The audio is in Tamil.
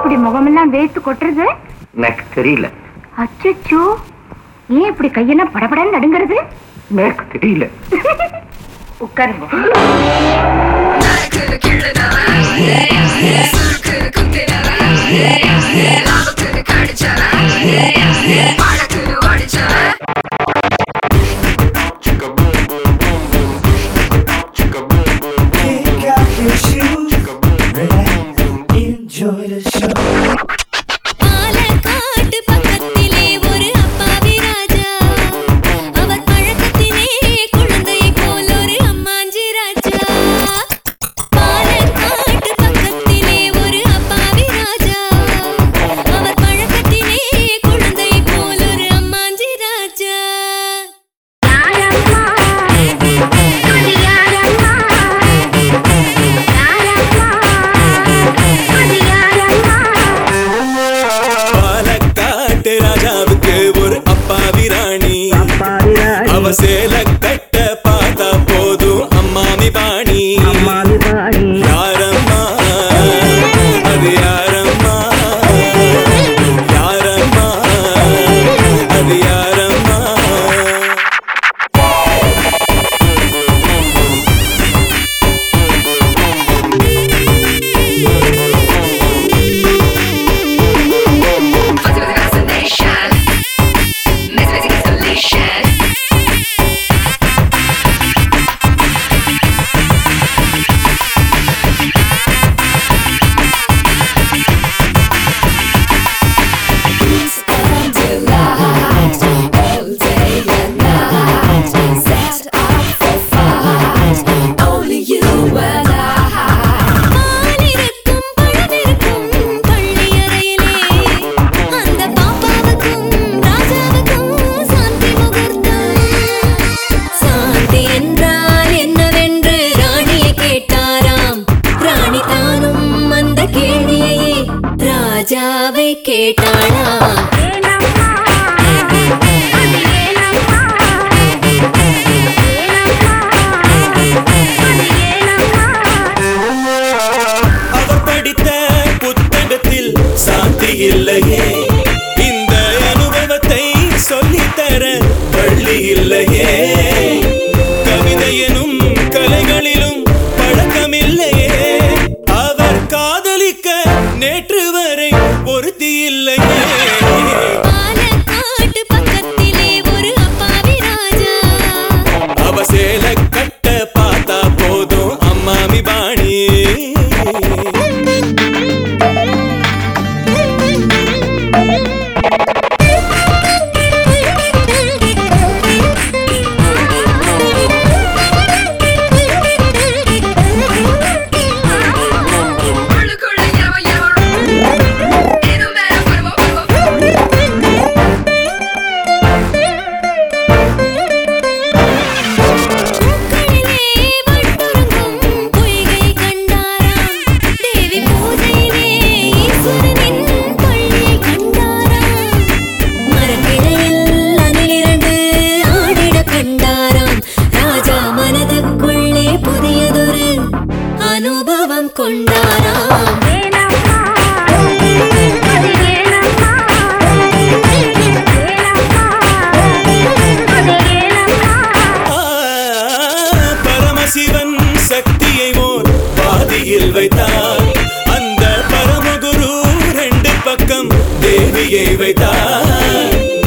இப்படி முகமெல்லாம் வேத்து கொட்டுறது எனக்கு தெரியல அச்சச்சோ ஏன் இப்படி கையெல்லாம் படபடன்னு நடுங்கிறது எனக்கு தெரியல உட்காருங்க Kick off your shoes, relax, enjoy the show. பாலக்காட்டு பக்கத்திலே ஒரு அப்பாவி ராஜா அவர் பழக்கத்திலே குழந்தையை போல் ஒரு அம்மாஞ்சி ராஜா பாலக்காட்டு பக்கத்திலே ஒரு அப்பாவி ராஜா அவர் பழக்கத்திலே குழந்தையை போல் ஒரு அம்மாஞ்சி ராஜா யாரம்மா அது யாரம்மா யாரம்மா அது யாரம்மா பாலக்காட்டு ராஜாவுக்கு ஒரு அப்பாவி ராணி அவ சேல கட்ட பார்த்தா போதும் அம்மாமி பாணி யாரம்மா அது யாரம்மா யாரம்மா அது யாரம்மா பாலிருக்கும் பழமிருக்கும் பள்ளி அறையிலே அந்த பாப்பாவுக்கும் ராஜாவுக்கும் சாந்தி முகூர்த்தம் சாந்தி என்றால் என்னவென்று ராணியை கேட்டாராம் ராணி தானும் அந்த கேள்வியையே ராஜாவை கேட்டாளாம் ஏனம்மா அது ஏனம்மா ஏனம்மா அது ஏனம்மா அவர் படித்த புத்தகத்தில் சாந்தி இல்லையே இந்த அனுபவத்தை சொல்லித்தர பள்ளி இல்லையே கவிதை எனும் கலைகளிலும் பழக்கமில்லையே அவர் காதலிக்க நேற்று வரை ஒருத்தி இல்லையே பாலக்காட்டு பக்கத்திலே ஒரு அப்பாவி ராஜா அவ சேல கட்ட பார்த்தா போதும் அம்மாமி பாணி பூக்களிலே வண்டுறங்கும் பொய்கை கண்டாராம் தேவி பூஜையிலே ஈஸ்வரனின் பள்ளியை கண்டாராம் மரக்கிளையில் அணிலிரண்டு ஆடிட கண்டாராம் ராஜா மனதுக்குள்ளே புதியதொரு அனுபவம் கொண்டாராம் ஏனம்மா அது ஏனம்மா ஏனம்மா அது ஏனம்மா ஆ, பரமசிவன் சக்தியை ஓர் பாதியில் வைத்தார் அந்த பரமகுரு ரெண்டு பக்கம் தேவியை வைத்தார்